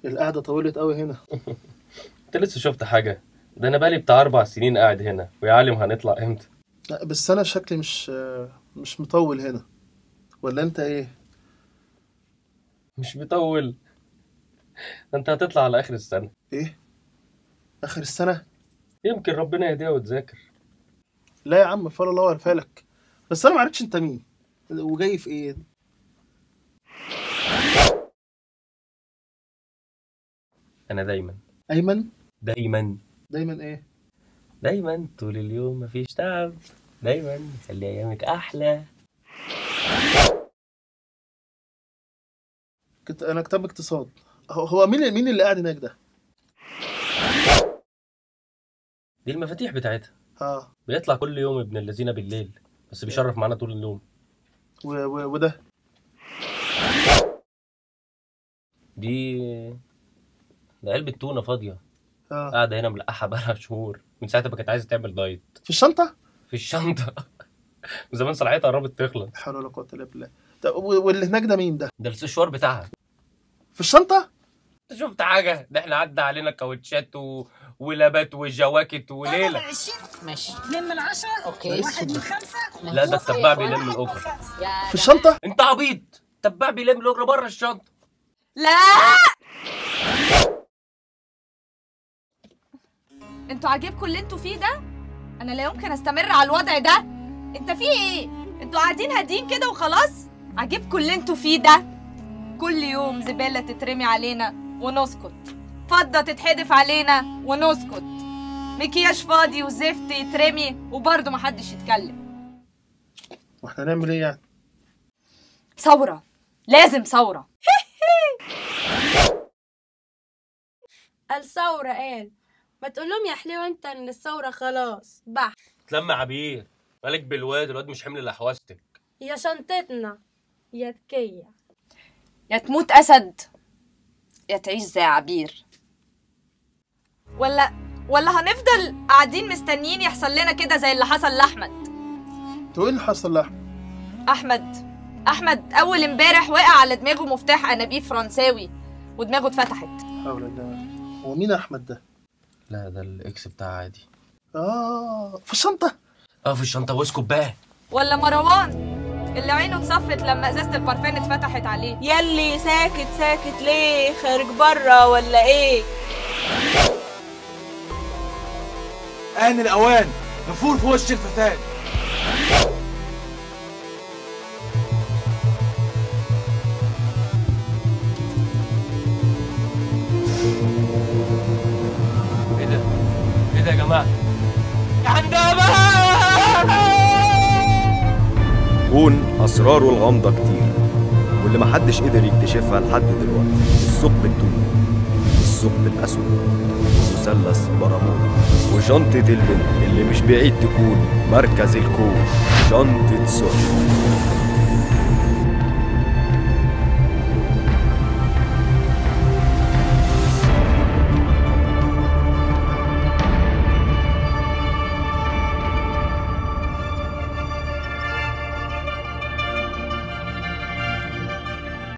القعدة طولت قوي هنا انت لسه شفت حاجة ده انا بقالي بتاع اربع سنين قاعد هنا ويا عالم هنطلع امتى لا بس انا شكلي مش مش مطول هنا ولا انت ايه مش بيطول ده انت هتطلع على اخر السنة ايه اخر السنة يمكن ربنا يهديها وتذاكر لا يا عم فال الله وعرفها لك بس انا ما عرفتش انت مين وجاي في ايه انا دايما ايمن دايما دايما ايه دايما طول اليوم مفيش تعب دايما خلي ايامك احلى كنت انا كتاب اقتصاد هو هو مين مين اللي قاعد هناك ده دي المفاتيح بتاعتها اه بيطلع كل يوم ابن الذين بالليل بس بيشرف معانا طول اليوم و و وده دي ده علبة تونة فاضية اه قاعدة هنا ملقحة بقالها شهور من ساعة ما كانت عايزة تعمل دايت في الشنطة في الشنطة وزمان صلاحيتها قربت تخلص لا حول ولا قوة الا بالله طب و- واللي هناك ده مين ده ده السشوار بتاعها في الشنطة انت شفت حاجة ده احنا عدى علينا كاوتشات و... ولابات وجواكت وليلة ماشي اتنين من عشرة اوكي واحد من خمسة لا ده التباع بيلم الأجرة يا في الشنطة انت عبيط تباع بيلم الأجرة بره الشنطة لا انتوا عاجبكم اللي انتوا فيه ده انا لا يمكن استمر على الوضع ده انت في ايه انتوا قاعدين هادين كده وخلاص عاجبكم اللي انتوا فيه ده كل يوم زبالة تترمي علينا ونسكت فضة تتحدف علينا ونسكت مكياج فاضي وزفت يترمي وبرضه محدش يتكلم واحنا نعمل ايه يعني ثورة لازم ثورة الثورة قال ما تقولهم يا حلو انت ان الثورة خلاص بح تلم عبير مالك بالواد الواد مش حمل لحواستك يا شنطتنا يا تكية يا تموت أسد يا تعيش زي عبير ولا ولا هنفضل قاعدين مستنيين يحصل لنا كده زي اللي حصل لأحمد تو ايه اللي حصل لاحمد أحمد أحمد أول امبارح وقع على دماغه مفتاح أنابيب فرنساوي ودماغه اتفتحت حول الله هو مين احمد ده لا ده الاكس بتاع عادي اه في الشنطة اه في الشنطة واسكت بقى ولا مروان اللي عينه اتصفت لما ازازة البارفان اتفتحت عليه يلي ساكت ساكت ليه خارج بره ولا ايه آن الأوان نفور في وش الفتاة ايه ده؟ ايه ده يا جماعة؟ كون أسراره الغامضة كتير واللي محدش قدر يكتشفها لحد دلوقتي الثقب التوني الثقب الأسود مثلث برمودا وشنطة البنت اللي مش بعيد تكون مركز الكون شنطة سر